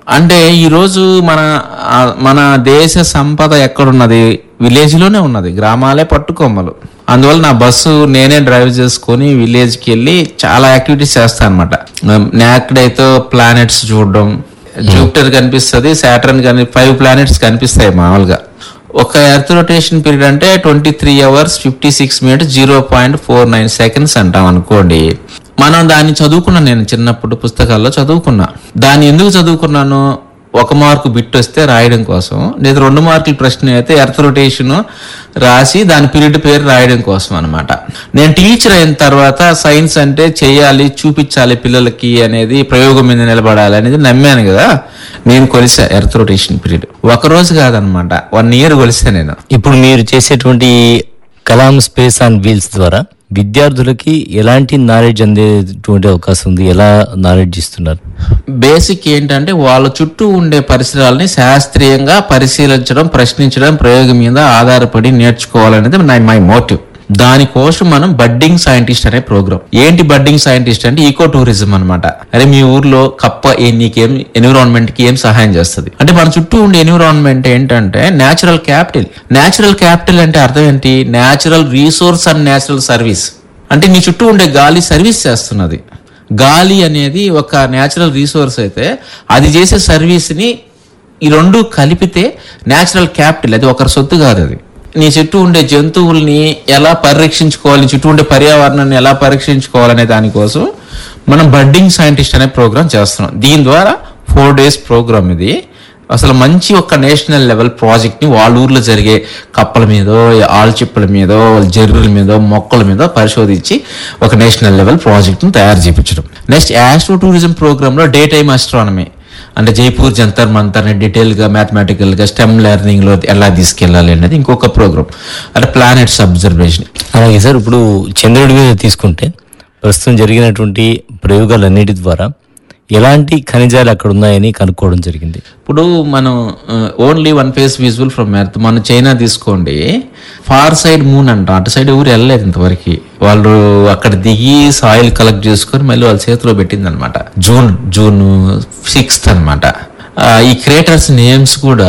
అంటే ఈరోజు మన ఆ, మన దేశ సంపద ఎక్కడున్నది విలేజ్ లోనే ఉన్నది గ్రామాలే పట్టుకొమ్మలు అందువల్ల నా బస్సు నేనే డ్రైవ్ చేసుకొని విలేజ్ కి వెళ్ళి చాలా యాక్టివిటీస్ చేస్తాను అనమాట నాక్డైతో ప్లానెట్స్ చూడడం జూపిటర్ కనిపిస్తుంది సాటర్న్ కని ఫైవ్ ప్లానెట్స్ కనిపిస్తాయి మామూలుగా ఒక ఎర్త్ రొటేషన్ పీరియడ్ అంటే twenty three hours fifty six minutes zero point four nine seconds అంటాం అనుకోండి మనం దాన్ని చదువుకున్నాను నేను చిన్నప్పుడు పుస్తకాల్లో చదువుకున్నా దాన్ని ఎందుకు చదువుకున్నాను ఒక మార్కు బిట్ వస్తే రాయడం కోసం లేదా రెండు మార్కుల ప్రశ్న అయితే ఎర్త్ రొటేషన్ రాసి దాని పీరియడ్ పేరు రాయడం కోసం అనమాట నేను టీచర్ అయిన తర్వాత సైన్స్ అంటే చేయాలి చూపించాలి పిల్లలకి అనేది ప్రయోగం మీద నిలబడాలి అనేది నమ్మాను కదా నేను కొలిసా ఎర్త్ రొటేషన్ పీరియడ్ ఒక రోజు కాదనమాట వన్ ఇయర్ కొలిసా నేను ఇప్పుడు మీరు చేసేటువంటి కలాం స్పేస్ అండ్ వీల్స్ ద్వారా విద్యార్థులకి ఎలాంటి నాలెడ్జ్ అందేటువంటి అవకాశం ఉంది ఎలా నాలెడ్జ్ ఇస్తున్నారు బేసిక్ ఏంటంటే వాళ్ళ చుట్టూ ఉండే పరిసరాలని శాస్త్రీయంగా పరిశీలించడం ప్రశ్నించడం ప్రయోగం మీద ఆధారపడి నేర్చుకోవాలనేది నా మై మోటివ్ దానికోసం మనం బడ్డింగ్ సైంటిస్ట్ అనే ప్రోగ్రామ్ ఏంటి బడ్డింగ్ సైంటిస్ట్ అంటే ఈకో టూరిజం అనమాట అరే మీ ఊర్లో కప్ప ఏ నీకేం ఎన్విరాన్మెంట్ కి ఏం సహాయం చేస్తుంది అంటే మన చుట్టూ ఉండే ఎన్విరాన్మెంట్ ఏంటంటే నేచురల్ క్యాపిటల్ నేచురల్ క్యాపిటల్ అంటే అర్థం ఏంటి natural resource and natural service అంటే నీ చుట్టూ ఉండే గాలి సర్వీస్ చేస్తున్నది గాలి అనేది ఒక నేచురల్ రీసోర్స్ అయితే అది చేసే సర్వీస్ని ఈ రెండు కలిపితే నేచురల్ క్యాపిటల్ అది ఒకరి సొత్తు కాదు అది నీ చుట్టూ ఉండే జంతువుల్ని ఎలా పరిరక్షించుకోవాలి నీ చుట్టూ ఉండే పర్యావరణాన్ని ఎలా పరిరక్షించుకోవాలనే దానికోసం మనం బడ్డింగ్ సైంటిస్ట్ అనే ప్రోగ్రామ్ చేస్తున్నాం దీని ద్వారా ఫోర్ డేస్ ప్రోగ్రామ్ ఇది అసలు మంచి ఒక నేషనల్ లెవెల్ ప్రాజెక్ట్ ని వాళ్ళ ఊర్లో జరిగే కప్పల మీదో ఆల్చిప్పల మీదో జర్రుల మీదో మొక్కల మీద పరిశోధించి ఒక నేషనల్ లెవెల్ ప్రాజెక్ట్ ని తయారు చేయించడం నెక్స్ట్ ఆస్ట్రో టూరిజం ప్రోగ్రామ్ లో డే టైమ్ ఆస్ట్రానమీ అంటే జైపూర్ జంతర్ మంతర్ డీటెయిల్ గా మ్యాథమెటికల్ గా స్టెమ్ లెర్నింగ్ లో ఎలా తీసుకెళ్ళాలి అనేది ఇంకొక ప్రోగ్రామ్ అంటే ప్లానెట్స్ అబ్జర్వేషన్ అలాగే సార్ ఇప్పుడు చంద్రుడి మీద తీసుకుంటే ప్రస్తుతం జరిగినటువంటి ప్రయోగాలన్నిటి ద్వారా ఎలాంటి ఖనిజాలు అక్కడ ఉన్నాయని కనుక్కోవడం జరిగింది ఇప్పుడు మనం only one face visual from earth మన చైనా తీసుకోండి ఫార్ సైడ్ మూన్ అంట అటు సైడ్ ఎవరు వెళ్ళలేదు ఇంతవరకు వాళ్ళు అక్కడ దిగి సాయిల్ కలెక్ట్ చేసుకొని మళ్ళీ వాళ్ళ చేతిలో పెట్టింది అనమాట జూన్ జూన్ సిక్స్త్ అనమాట ఈ క్రియేటర్స్ నేమ్స్ కూడా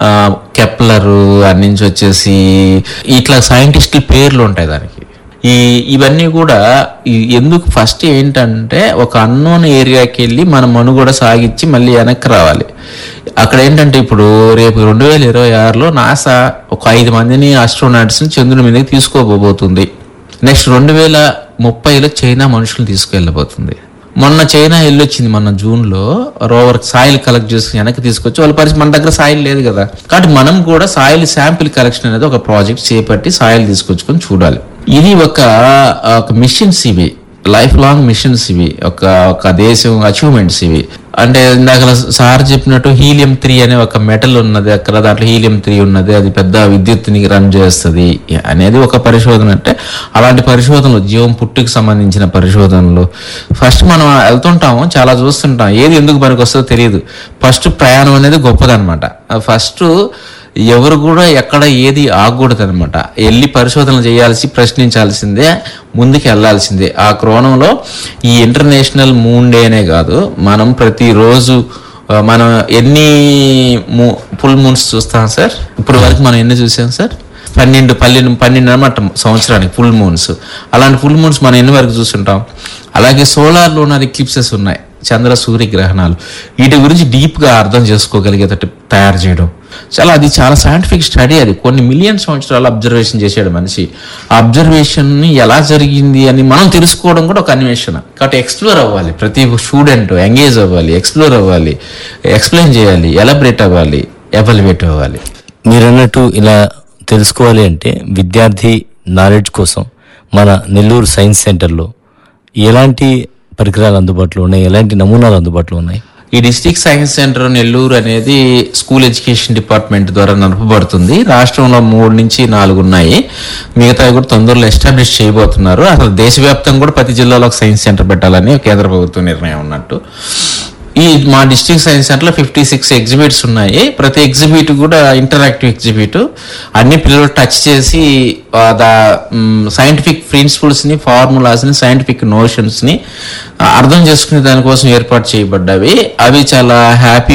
కెప్లర్ అన్ని నుంచి వచ్చేసి ఇట్లా సైంటిస్టుల పేర్లు ఉంటాయి దానికి ఈ ఇవన్నీ కూడా ఈ- ఎందుకు ఫస్ట్ ఏంటంటే ఒక అన్నోన్ ఏరియాకి వెళ్ళి మన మనుగడ సాగించి మళ్ళీ వెనక్కి రావాలి అక్కడ ఏంటంటే ఇప్పుడు రేపు రెండు వేల ఇరవై ఆరులో నాసా ఒక ఐదు మందిని ఆస్ట్రోనాట్స్ని చంద్రుని మీదకి తీసుకోబోతుంది నెక్స్ట్ రెండు వేల ముప్పైలో చైనా మనుషులు తీసుకెళ్ళబోతుంది మొన్న చైనా వెళ్ళొచ్చింది మొన్న జూన్ లో రోవర్ సాయిల్ కలెక్ట్ చేసి వెనక్కి తీసుకొచ్చి వాళ్ళ పరిస్థితి మన దగ్గర సాయిల్ లేదు కదా కాబట్టి మనం కూడా సాయిల్ శాంపిల్ కలెక్షన్ అనేది ఒక ప్రాజెక్ట్ చేపట్టి సాయిల్ తీసుకొచ్చుకొని చూడాలి ఇది ఒక ఒక మిషన్స్ ఇవి లైఫ్ లాంగ్ మిషన్స్ ఇవి ఒక ఒక దేశం అచీవ్మెంట్స్ ఇవి అంటే ఇందాక సార్ చెప్పినట్టు హీలియం త్రీ అనే ఒక మెటల్ ఉన్నది అక్కడ దాంట్లో హీలియం త్రీ ఉన్నది అది పెద్ద విద్యుత్తుని రన్ చేస్తుంది అనేది ఒక పరిశోధన అంటే అలాంటి పరిశోధనలు జీవం పుట్టుకి సంబంధించిన పరిశోధనలు ఫస్ట్ మనం వెళ్తుంటాము చాలా చూస్తుంటాం ఏది ఎందుకు పనికి వస్తుందో తెలియదు ఫస్ట్ ప్రయాణం అనేది గొప్పదన్నమాట ఫస్ట్ ఎవరు కూడా ఎక్కడ ఏది ఆగకూడదు అనమాట వెళ్ళి పరిశోధనలు చేయాల్సి ప్రశ్నించాల్సిందే ముందుకు వెళ్ళాల్సిందే ఆ క్రోణంలో ఈ ఇంటర్నేషనల్ మూన్ డేనే కాదు మనం ప్రతిరోజు ఆ, మనం ఎన్ని ఫుల్ మూన్స్ చూస్తాం సార్ ఇప్పుడు వరకు మనం ఎన్ని చూసాం సార్ పన్నెండు పన్నెండు పన్నెండు అనమాట సంవత్సరానికి ఫుల్ మూన్స్ అలాంటి ఫుల్ మూన్స్ మనం ఎన్ని వరకు చూస్తుంటాం అలాగే సోలార్లో ఉన్న ఎక్లిప్సెస్ ఉన్నాయి చంద్ర సూర్య గ్రహణాలు వీటి గురించి డీప్గా అర్థం చేసుకోగలిగేటట్టు తయారు చేయడం చాలా అది చాలా సైంటిఫిక్ స్టడీ అది కొన్ని మిలియన్ సంవత్సరాలు అబ్జర్వేషన్ చేసాడు మనిషి ఆ అబ్జర్వేషన్ ఎలా జరిగింది అని మనం తెలుసుకోవడం కూడా ఒక అన్వేషణ కాబట్టి ఎక్స్ప్లోర్ అవ్వాలి ప్రతి స్టూడెంట్ ఎంగేజ్ అవ్వాలి ఎక్స్ప్లోర్ అవ్వాలి ఎక్స్ప్లెయిన్ చేయాలి ఎలబరేట్ అవ్వాలి ఎవాల్యుయేట్ అవ్వాలి మీరు అన్నట్టు ఇలా తెలుసుకోవాలి అంటే విద్యార్థి నాలెడ్జ్ కోసం మన నెల్లూరు సైన్స్ సెంటర్లో ఎలాంటి పరికరాలు అందుబాటులో ఉన్నాయి ఎలాంటి నమూనాలు అందుబాటులో ఉన్నాయి ఈ డిస్ట్రిక్ట్ సైన్స్ సెంటర్ నెల్లూరు అనేది స్కూల్ ఎడ్యుకేషన్ డిపార్ట్మెంట్ ద్వారా నడపబడుతుంది రాష్ట్రంలో మూడు నుంచి నాలుగు ఉన్నాయి మిగతా కూడా తొందరలో ఎస్టాబ్లిష్ చేయబోతున్నారు అసలు దేశవ్యాప్తంగా కూడా ప్రతి జిల్లాలో ఒక సైన్స్ సెంటర్ పెట్టాలని కేంద్ర ప్రభుత్వం నిర్ణయం ఉన్నట్టు ఈ మా డిస్ట్రిక్ట్ సైన్స్ సెంటర్లో ఫిఫ్టీ సిక్స్ ఎగ్జిబిట్స్ ఉన్నాయి ప్రతి ఎగ్జిబిట్ కూడా ఇంటరాక్టివ్ ఎగ్జిబిట్ అన్ని పిల్లలు టచ్ చేసి ఆ, దా సైంటిఫిక్ ప్రిన్సిపల్స్ని ఫార్ములాస్ని సైంటిఫిక్ నోషన్స్ని అర్థం చేసుకునే దానికోసం ఏర్పాటు చేయబడ్డవి అవి చాలా హ్యాపీ